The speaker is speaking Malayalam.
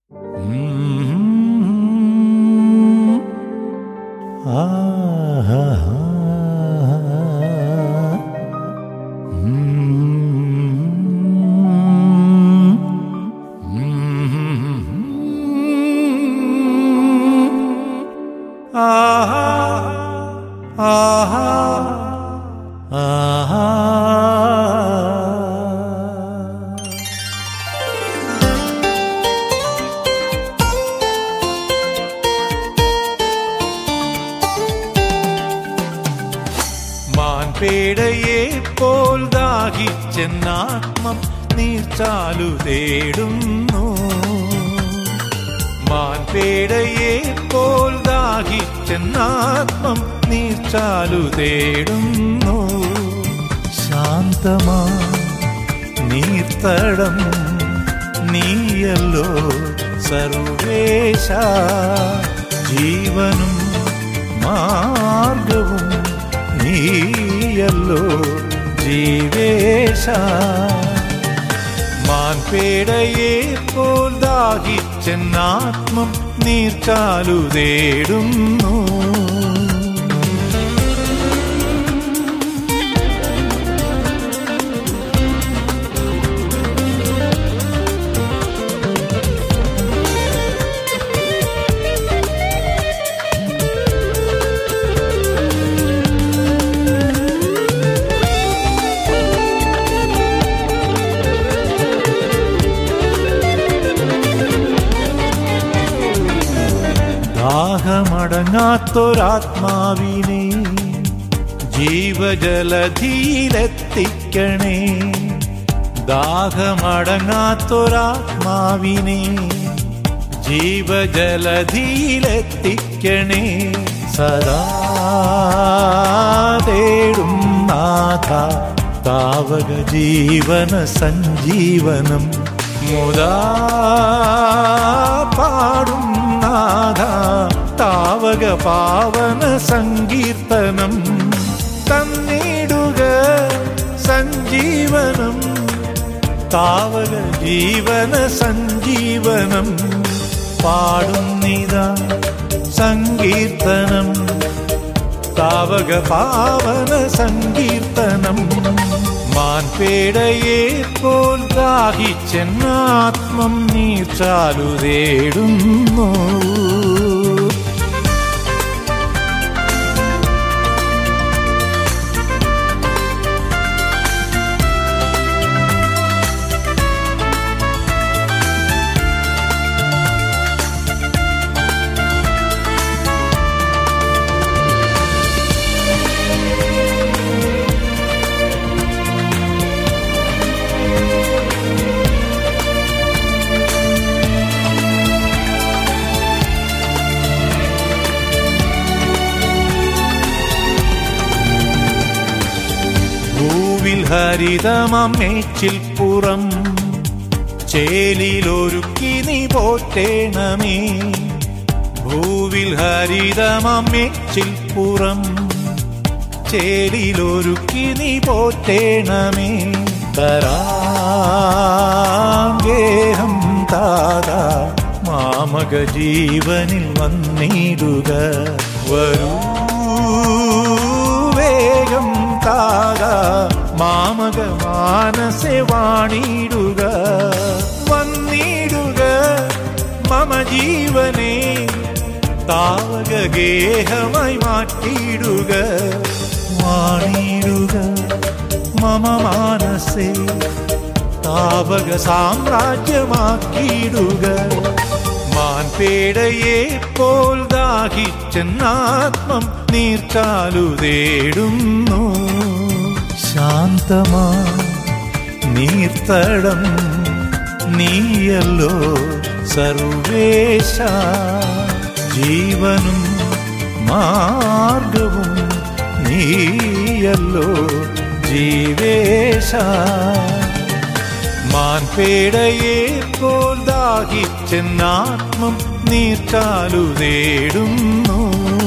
മാൻപേടയെ പോൽ ദാഹിച്ചെന്നാത്മം നീർച്ചാലു തേടുന്നു മാൻപേടയെ പോൽ ദാഹിച്ചെന്നാത്മം നീർച്ചാലു തേടുന്നു ശാന്തമാ നീർത്തടം നീയല്ലോ സർവേശ ജീവനും മാർഗവും നീയല്ലോ ജീവേശ മാൻപേടയെ പോൽ ദാഹിച്ചെന്നാത്മം നീർച്ചാലു തേടുന്നു ദാഹമടങ്ങാത്തൊരാത്മാവിനെ ജീവജലധിയിലെത്തിക്കണേ ദാഹമടങ്ങാത്തൊരാത്മാവിനെ ജീവജലധിയിലെത്തിക്കണേ സദാ തേടും നാഥ താവക ജീവന സഞ്ജീവനം മുതാ പാടും നാഥ താവക പാവന സങ്കീർത്തനം തന്നിടുക സഞ്ജീവനം താവക ജീവന സഞ്ജീവനം പാടുന്നിത സങ്കീർത്തനം താവക പാവന സങ്കീർത്തനം മാൻപേടയെ പോൽ ദാഹിച്ചെന്നാത്മം നീർച്ചാലു തേടുന്നു ഭൂവിൽ ഹരിതമേച്ചിൽ പുറം ചേലിലൊരുക്കി നീ പോറ്റേണമേ ഭൂവിൽ ഹരിതമേച്ചിൽ പുറം ചേലിലൊരുക്കി നീ പോറ്റേണമേ തരാഗേഹം താതാ മാമക ജീവനിൽ വന്നിടുക വരൂ വേഗം താക മാമക മാനസെ വാണിടുക വന്നിടുക മമ ജീവനെ താവക ഗേഹമായി മാറ്റിയിടുക വാണിടുക മമ മാനസെ താവക സാമ്രാജ്യമാക്കിയിടുക മാൻപേടയെ പോൽ ദാഹിച്ചെന്നാത്മം നീർച്ചാലു തേടുന്നു ശാന്തമാ നീർത്തടം നീയല്ലോ സർവേശ ജീവനും മാർഗവും നീയല്ലോ ജീവേശ മാൻപേടയെ പോൽ ദാഹിച്ചെന്നാത്മം നീർച്ചാലു തേടുന്നു